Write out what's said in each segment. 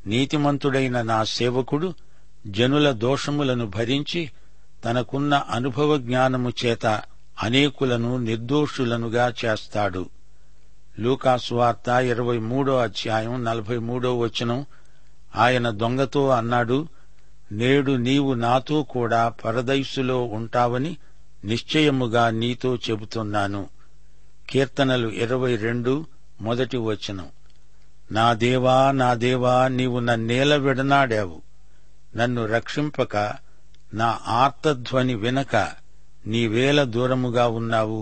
నీతిమంతుడైన నా సేవకుడు జనుల దోషములను భరించి తనకున్న అనుభవ జ్ఞానము చేత అనేకులను నిర్దోషులనుగా చేస్తాడు లూకాసువార్త ఇరవై మూడో అధ్యాయం నలభై మూడో వచనం ఆయన దొంగతో అన్నాడు నేడు నీవు నాతో కూడా పరదైసులో ఉంటావని నిశ్చయముగా నీతో చెబుతున్నాను కీర్తనలు ఇరవై రెండు మొదటి వచనం నా దేవా నా దేవా నీవు నన్నేల విడనాడావు నన్ను రక్షింపక నా ఆర్తధ్వని వినక నీవేల దూరముగా ఉన్నావు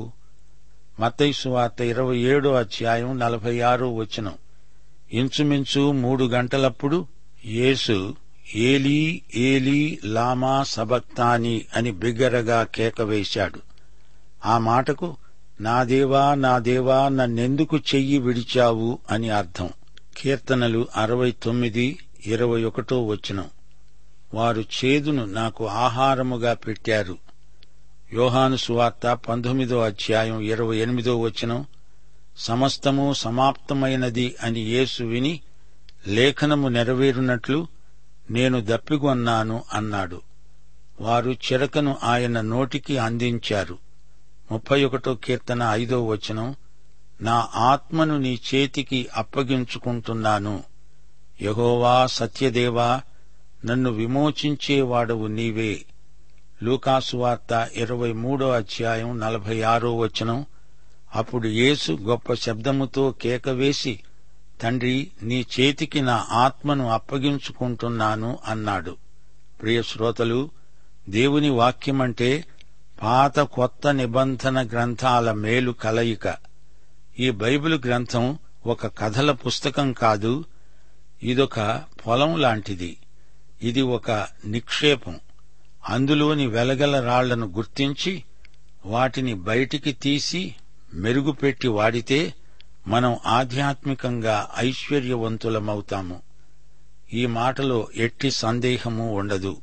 మతైసు వార్త ఇరవై ఏడో అధ్యాయం నలభై ఆరో వచనం ఇంచుమించు మూడు గంటలప్పుడు యేసు ఏలీ ఏలీ లామా సబక్తాని అని బిగ్గరగా కేక వేశాడు ఆ మాటకు నా దేవా నా దేవా నన్నెందుకు చెయ్యి విడిచావు అని అర్థం కీర్తనలు అరవై తొమ్మిది ఇరవై ఒకటో వచనం వారు చేదును నాకు ఆహారముగా పెట్టారు యోహాను సువార్త పంతొమ్మిదో అధ్యాయం ఇరవై ఎనిమిదో వచనం సమస్తము సమాప్తమైనది అని యేసు విని లేఖనము నెరవేరునట్లు నేను దప్పిగొన్నాను అన్నాడు వారు చిరకను ఆయన నోటికి అందించారు ముప్పై ఒకటో కీర్తన ఐదో వచనం నా ఆత్మను నీ చేతికి అప్పగించుకుంటున్నాను యహోవా సత్యదేవా నన్ను విమోచించేవాడవు నీవే లూకాసువార్త ఇరవై మూడో అధ్యాయం నలభై ఆరో వచనం అప్పుడు యేసు గొప్ప శబ్దముతో కేకవేసి తండ్రి నీ చేతికి నా ఆత్మను అప్పగించుకుంటున్నాను అన్నాడు ప్రియ శ్రోతలు దేవుని వాక్యమంటే పాత కొత్త నిబంధన గ్రంథాల మేలు కలయిక ఈ బైబిల్ గ్రంథం ఒక కథల పుస్తకం కాదు ఇదొక పొలం లాంటిది ఇది ఒక నిక్షేపం అందులోని వెలగల రాళ్లను గుర్తించి వాటిని బయటికి తీసి మెరుగుపెట్టి వాడితే మనం ఆధ్యాత్మికంగా ఐశ్వర్యవంతులమవుతాము ఈ మాటలో ఎట్టి సందేహము ఉండదు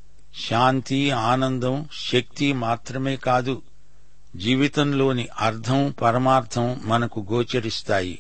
శాంతి ఆనందం శక్తి మాత్రమే కాదు జీవితంలోని అర్థం పరమార్థం మనకు గోచరిస్తాయి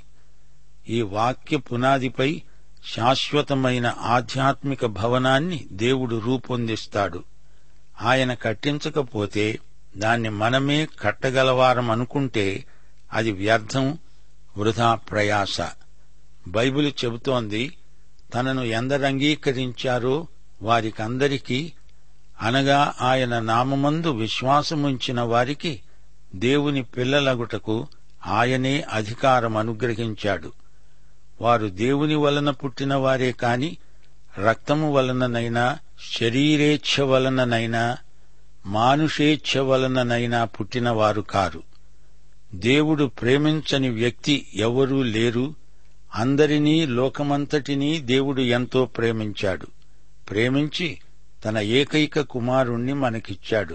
ఈ వాక్య పునాదిపై శాశ్వతమైన ఆధ్యాత్మిక భవనాన్ని దేవుడు రూపొందిస్తాడు ఆయన కట్టించకపోతే దాన్ని మనమే కట్టగలవారం అనుకుంటే అది వ్యర్థం వృధా ప్రయాస బైబిల్ చెబుతోంది తనను ఎందరంగీకరించారో వారికందరికీ అనగా ఆయన నామమందు విశ్వాసముంచిన వారికి దేవుని పిల్లలగుటకు ఆయనే అధికారం అనుగ్రహించాడు వారు దేవుని వలన పుట్టిన వారే కాని రక్తము వలననైనా శరీరేచ్ఛ వలననైనా మానుషేచ్ఛ వలననైనా పుట్టినవారు కారు దేవుడు ప్రేమించని వ్యక్తి ఎవరూ లేరు అందరినీ లోకమంతటినీ దేవుడు ఎంతో ప్రేమించాడు ప్రేమించి తన ఏకైక కుమారుణ్ణి మనకిచ్చాడు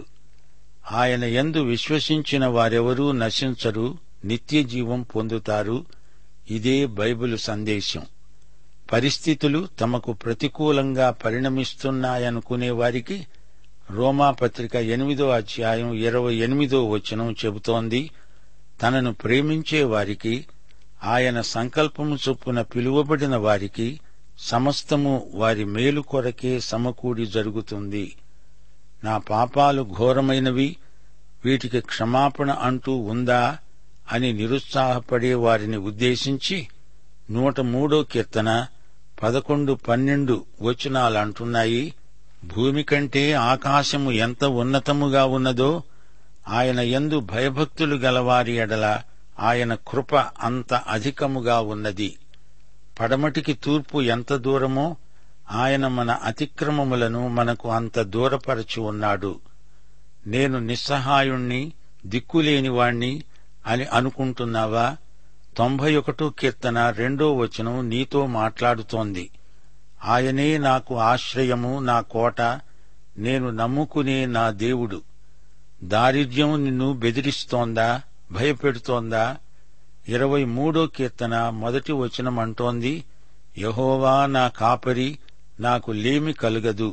ఆయన యందు విశ్వసించిన వారెవరూ నశించరు నిత్య జీవం పొందుతారు ఇదే బైబిలు సందేశం పరిస్థితులు తమకు ప్రతికూలంగా పరిణమిస్తున్నాయనుకునే వారికి రోమాపత్రిక ఎనిమిదో అధ్యాయం ఇరవై ఎనిమిదో వచనం చెబుతోంది తనను ప్రేమించే వారికి ఆయన సంకల్పము చొప్పున పిలువబడిన వారికి సమస్తము వారి మేలు కొరకే సమకూడి జరుగుతుంది నా పాపాలు ఘోరమైనవి వీటికి క్షమాపణ అంటూ ఉందా అని నిరుత్సాహపడే వారిని ఉద్దేశించి నూట మూడో కీర్తన పదకొండు పన్నెండు వచనాలంటున్నాయి భూమి కంటే ఆకాశము ఎంత ఉన్నతముగా ఉన్నదో ఆయన యందు భయభక్తులు గలవారి ఎడల ఆయన కృప అంత అధికముగా ఉన్నది పడమటికి తూర్పు ఎంత దూరమో ఆయన మన అతిక్రమములను మనకు అంత దూరపరచి ఉన్నాడు నేను నిస్సహాయుణ్ణి దిక్కులేనివాణ్ణి అని అనుకుంటున్నావా తొంభై ఒకటో కీర్తన రెండో వచనం నీతో మాట్లాడుతోంది ఆయనే నాకు ఆశ్రయము నా కోట నేను నమ్ముకునే నా దేవుడు దారిద్ర్యం నిన్ను బెదిరిస్తోందా భయపెడుతోందా ఇరవై మూడో కీర్తన మొదటి వచనం అంటోంది యహోవా నా కాపరి నాకు లేమి కలుగదు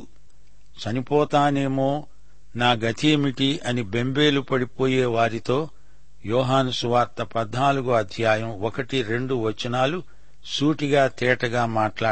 చనిపోతానేమో నా గతేమిటి అని బెంబేలు పడిపోయే వారితో యోహాను సువార్త పద్నాలుగో అధ్యాయం ఒకటి రెండు వచనాలు సూటిగా తేటగా మాట్లాడు